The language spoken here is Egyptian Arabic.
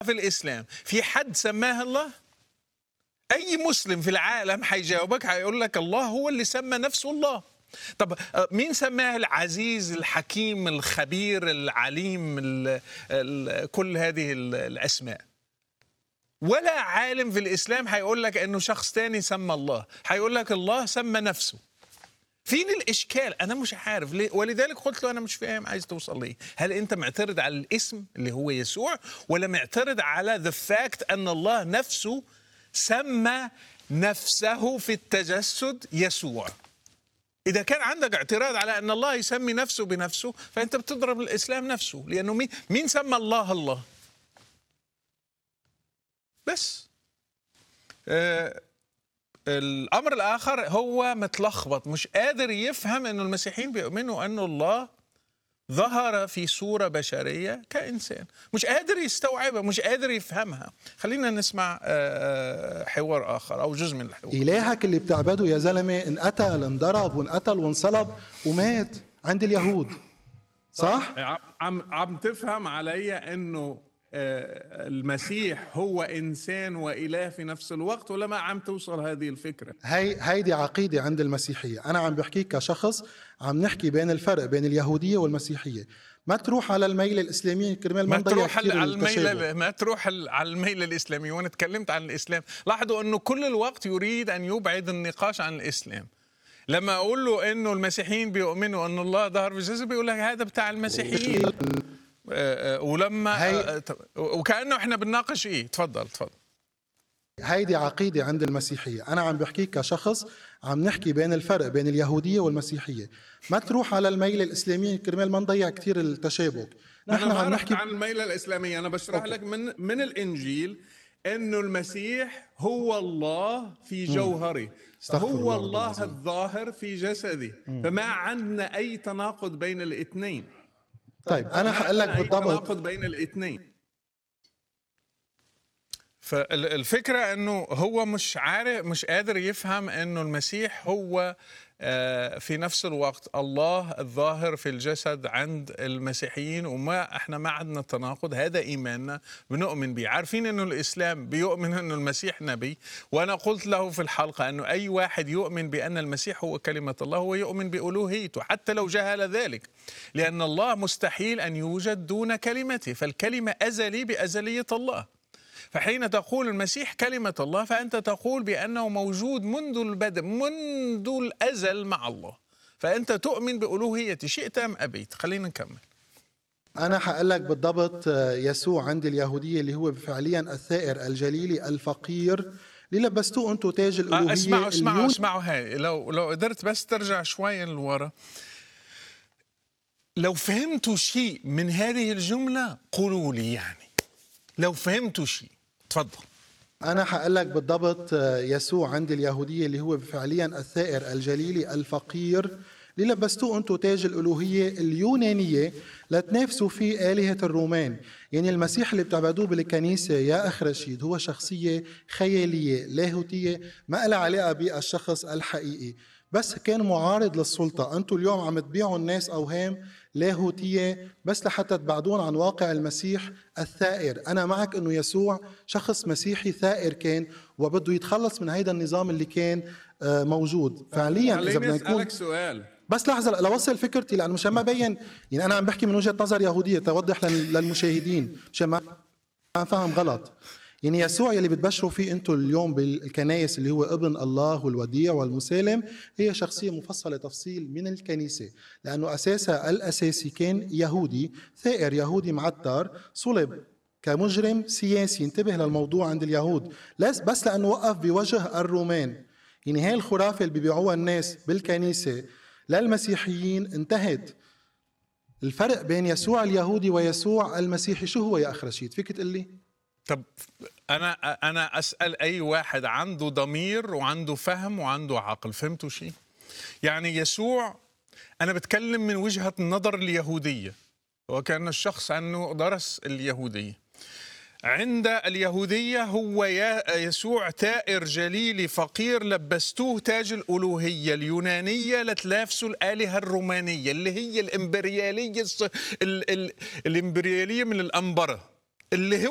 في الإسلام في حد سماها الله أي مسلم في العالم حيجاوبك هيقول لك الله هو اللي سمى نفسه الله طب آه، مين سماه العزيز الحكيم الخبير العليم ال ال كل هذه ال- الأسماء ولا عالم في الإسلام هيقول لك أنه شخص تاني سمى الله هيقول لك الله سمى نفسه فين الاشكال انا مش عارف ليه ولذلك قلت له انا مش فاهم عايز توصل ليه هل انت معترض على الاسم اللي هو يسوع ولا معترض على ذا فاكت ان الله نفسه سمى نفسه في التجسد يسوع اذا كان عندك اعتراض على ان الله يسمي نفسه بنفسه فانت بتضرب الاسلام نفسه لانه مين مين سمى الله الله بس آه الامر الاخر هو متلخبط مش قادر يفهم انه المسيحيين بيؤمنوا انه الله ظهر في صوره بشريه كانسان مش قادر يستوعبها مش قادر يفهمها خلينا نسمع آه، حوار اخر او جزء من الحوار إلهك اللي بتعبده يا زلمة انقتل انضرب وانقتل وانصلب ومات عند اليهود صح؟ عم عم عم تفهم علي انه آه، المسيح هو انسان واله في نفس الوقت ولا ما عم توصل هذه الفكره هي هيدي عقيدة عند المسيحية أنا عم بحكيك كشخص عم نحكي بين الفرق بين اليهودية والمسيحية ما تروح على الميل الإسلامية كرمال ما نضيع تروح كتير على التشابه. الميل ما تروح على الميل الاسلامي وانا تكلمت عن الاسلام لاحظوا انه كل الوقت يريد ان يبعد النقاش عن الاسلام لما اقول له انه المسيحيين بيؤمنوا ان الله ظهر في الجسد بيقول لك هذا بتاع المسيحيين آه، آه، ولما هي- آه، آه، وكانه احنا بنناقش ايه تفضل تفضل هيدي عقيدة عند المسيحية أنا عم بحكيك كشخص عم نحكي بين الفرق بين اليهودية والمسيحية ما تروح على الميل الإسلامية كرمال ما نضيع كتير التشابك نحن نحن ما عم رحت نحكي عن الميلة الإسلامية أنا بشرح لك من من الإنجيل إنه المسيح هو الله في جوهره استغفر الله هو رب الله العظيم. الظاهر في جسده فما عندنا أي تناقض بين الاثنين طيب أنا حقول لك أي بالضبط تناقض بين الاثنين فالفكرة انه هو مش عارف مش قادر يفهم انه المسيح هو آه، في نفس الوقت الله الظاهر في الجسد عند المسيحيين وما احنا ما عندنا تناقض هذا ايماننا بنؤمن به عارفين انه الاسلام بيؤمن انه المسيح نبي وانا قلت له في الحلقة انه اي واحد يؤمن بان المسيح هو كلمة الله هو يؤمن بألوهيته حتى لو جهل ذلك لان الله مستحيل ان يوجد دون كلمته فالكلمة ازلي بازلية الله فحين تقول المسيح كلمة الله فأنت تقول بأنه موجود منذ البدء منذ الأزل مع الله فأنت تؤمن بألوهيته شئت أم أبيت خلينا نكمل أنا حقول لك بالضبط آه، يسوع عند اليهودية اللي هو فعليا الثائر الجليلي الفقير اللي لبستوه أنتم تاج آه، الألوهية اسمعوا اسمعوا اليون- اسمعوا هاي لو لو قدرت بس ترجع شوي لورا لو فهمتوا شيء من هذه الجملة قولوا لي يعني لو فهمتوا شيء تفضل أنا حقول لك بالضبط آه، يسوع عند اليهودية اللي هو فعليا الثائر الجليلي الفقير اللي لبستوه أنتم تاج الألوهية اليونانية لتنافسوا فيه آلهة الرومان يعني المسيح اللي بتعبدوه بالكنيسة يا أخ رشيد هو شخصية خيالية لاهوتية ما لها علاقة بالشخص الحقيقي بس كان معارض للسلطة أنتم اليوم عم تبيعوا الناس أوهام لاهوتية بس لحتى تبعدون عن واقع المسيح الثائر أنا معك أنه يسوع شخص مسيحي ثائر كان وبده يتخلص من هيدا النظام اللي كان آه، موجود فعليا إذا خليني بدنا نكون أسألك سؤال بس لحظة لوصل فكرتي لأنه مشان ما بين يعني أنا عم بحكي من وجهة نظر يهودية توضح لل- للمشاهدين مشان ما ما فهم غلط يعني يسوع يلي بتبشروا فيه انتم اليوم بالكنايس اللي هو ابن الله والوديع والمسالم هي شخصيه مفصله تفصيل من الكنيسه لانه اساسها الاساسي كان يهودي ثائر يهودي معتر صلب كمجرم سياسي انتبه للموضوع عند اليهود لس بس لانه وقف بوجه الرومان يعني هاي الخرافه اللي بيبيعوها الناس بالكنيسه للمسيحيين انتهت الفرق بين يسوع اليهودي ويسوع المسيحي شو هو يا اخ رشيد فيك تقول لي طب أنا أنا أسأل أي واحد عنده ضمير وعنده فهم وعنده عقل فهمتوا شيء؟ يعني يسوع أنا بتكلم من وجهة النظر اليهودية وكأن الشخص أنه درس اليهودية عند اليهودية هو يا يسوع تائر جليلي فقير لبستوه تاج الألوهية اليونانية لتلافسوا الآلهة الرومانية اللي هي الإمبريالية الص- ال ال الإمبريالية من الأنبرة اللي هو